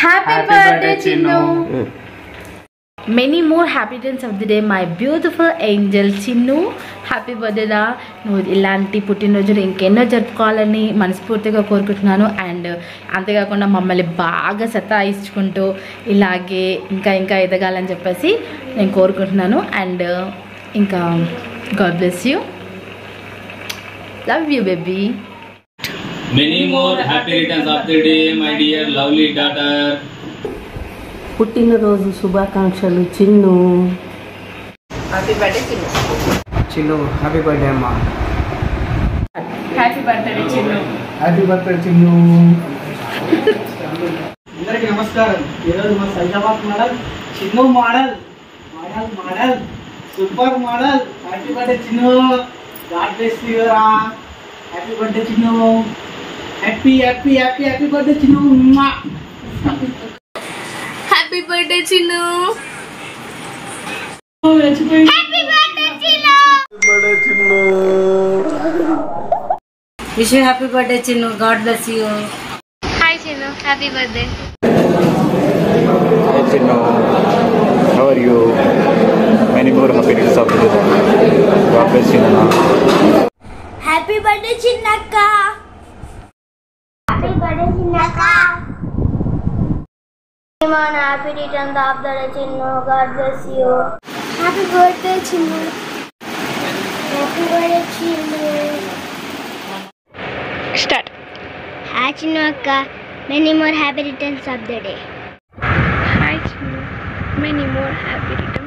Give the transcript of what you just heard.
Happy birthday Chinnu many more happy returns of the day my beautiful angel Chinnu happy బర్త్డేరా నువ్వు ఇలాంటి పుట్టినరోజులు ఇంకెన్నో జరుపుకోవాలని మనస్ఫూర్తిగా కోరుకుంటున్నాను అండ్ అంతేకాకుండా మమ్మల్ని బాగా సతాయించుకుంటూ ఇలాగే ఇంకా ఇంకా ఎదగాలని చెప్పేసి నేను కోరుకుంటున్నాను అండ్ ఇంకా God bless you love you baby Many more happy returns of the day, my dear lovely daughter. పుట్టినరోజు శుభాకాంక్షలు చిన్ను చిన్ను హ్యాపీ బర్త్డే అమ్మా happy birthday Chinnu happy birthday Chinnu అందరికీ నమస్కారం ఈరోజు మా Saidabad model Chinnu model model model super model happy birthday Chinnu God bless యువరా happy birthday Chinnu happy happy happy happy birthday Chinnu ఉమ్మా. Happy birthday Chinnu wish happy birthday Chinnu God bless you hi Chinnu happy birthday Hi Chinnu, how are you? Many more happiness of the day. God bless you, Nana. Happy birthday చిన్నక్క happy birthday చిన్నక్క మన happy return of the day Chinnu God bless you happy birthday Chinnu happy birthday Chinnu start hi Chinnu అక్క many more happy returns of the day hi Chinnu many more happy returns